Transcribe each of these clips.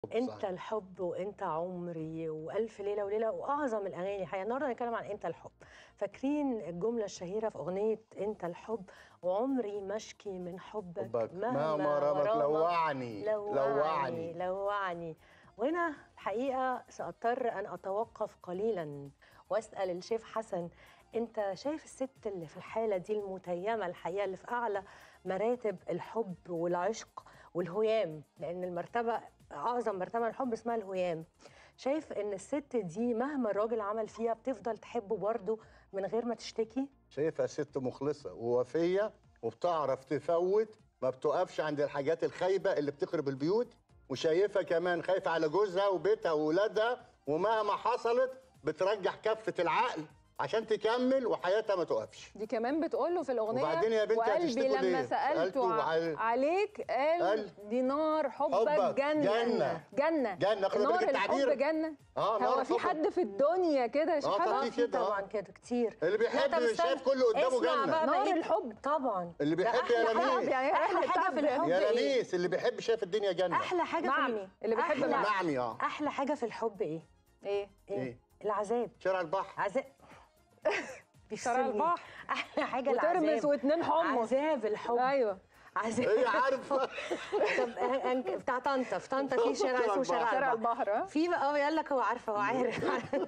انت صحيح. الحب وانت عمري والف ليله وليله واعظم الاغاني الحقيقه النهارده هنتكلم عن انت الحب فاكرين الجمله الشهيره في اغنيه انت الحب وعمري مشكي من حبك, حبك مهما رمك لوعني لوعني لوعني وهنا الحقيقه ساضطر ان اتوقف قليلا واسال الشيف حسن انت شايف الست اللي في الحاله دي المتيمه الحقيقه اللي في اعلى مراتب الحب والعشق والهيام لان المرتبه اعظم مرتبه الحب اسمها الهيام شايف ان الست دي مهما الراجل عمل فيها بتفضل تحبه برضه من غير ما تشتكي شايفها ست مخلصه ووفيه وبتعرف تفوت ما بتقفش عند الحاجات الخايبه اللي بتخرب البيوت وشايفها كمان خايفه على جوزها وبيتها واولادها ومهما حصلت بترجح كفه العقل عشان تكمل وحياتها ما تقفش دي كمان بتقول له في الاغنيه وبعدين يا بنتي وقلبي هتشتكوا لما ليه؟ سالته سألته ع- وعل- عليك قال, قال دي نار حبك, حبك جنه جنة. جنه جنة، خلي بالك نار التعبير. الحب جنه اه نار هو في حبك. حد في الدنيا كده يا شيخ آه، حسن؟ طبعاً. في كده، آه. طبعا كده كتير اللي لا، بيحب طب استنى. شايف كله قدامه اسمع جنة. بقى نار بقية- الحب. طبعا اللي ده بيحب يا أحلى لميس. حاجة- يعني احلى رحلة حاجه في تعب. الحب يا ايه لميس اللي بيحب شايف الدنيا جنه احلى حاجه في معمي اللي بيحب أحلى- معمي معمي اه احلى حاجه في الحب ايه ايه إيه؟ العذاب شارع البحر عذاب شارع بيفصلني. البحر احلى حاجه وترمس العذاب واتنين حمص عذاب الحب ايوه عذاب هي عارفه طب أن- أن- بتاع طنطا في طنطا في شارع شارع اسمه شارع البحر. شارع البحر البحر ها؟ في بقى اه يقول لك هو عارفه هو عارف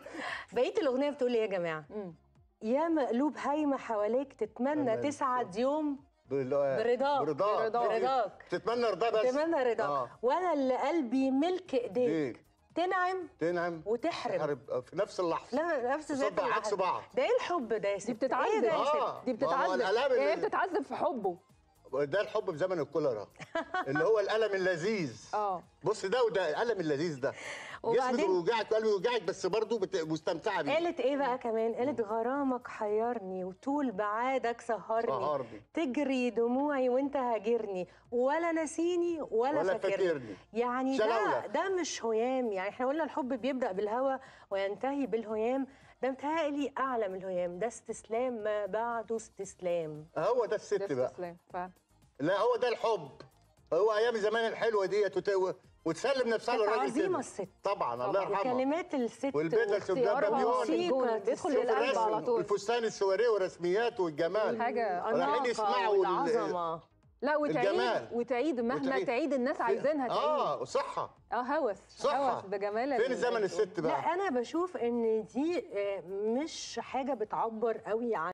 بقيه الاغنيه بتقول ايه يا جماعه مم. يا مقلوب هايمه حواليك تتمنى تمام. تسعد يوم بال- برضاك. برضاك برضاك. تتمنى رضاه بس تتمنى رضاك آه. وانا اللي قلبي ملك ايديك ايديك تنعم تنعم وتحرم تحارب في نفس اللحظه لا نفس ذات تصدق عكس اللحظة. بعض ده ايه الحب ده يا ست دي بتتعذب ايه ده يا آه. ست دي ما هو بتتعذب الآلام يعني هي اللي- بتتعذب في حبه ده الحب في زمن الكوليرا اللي هو الالم اللذيذ اه بص ده وده الالم اللذيذ ده وبعدين- جسمك بيوجعك وقلبي بيوجعك بس برضه بت... مستمتعه بيه قالت ايه بقى كمان قالت غرامك حيرني وطول بعادك سهرني سهرني. تجري دموعي وانت هاجرني ولا نسيني ولا, ولا فاكرني. فاكرني. يعني ده شلاولة. ده مش هيام يعني احنا قلنا الحب بيبدا بالهوى وينتهي بالهيام ده متهيألي اعلى من الهيام ده استسلام ما بعده استسلام هو ده الست ده بقى استسلام فعلا لا هو ده الحب هو ايام زمان الحلوه ديت وت... وتسلم نفسها كانت للراجل عظيمة كده. الست. طبعا الله طبعاً. يرحمها وكلمات الست والبدل واختيارها تبقى بابيون في الجون بيدخل شوف للقلب على الرسم طول الفستان السواريه والرسميات والجمال حاجه رايحين يسمعوا ال- والعظمه لا وتعيد الجمال. وتعيد مهما وتعيد. تعيد الناس عايزينها تعيد اه صحه اه هوس صحه هوس بجمال فين زمن الست بقى لا انا بشوف ان دي آه، مش حاجه بتعبر قوي عن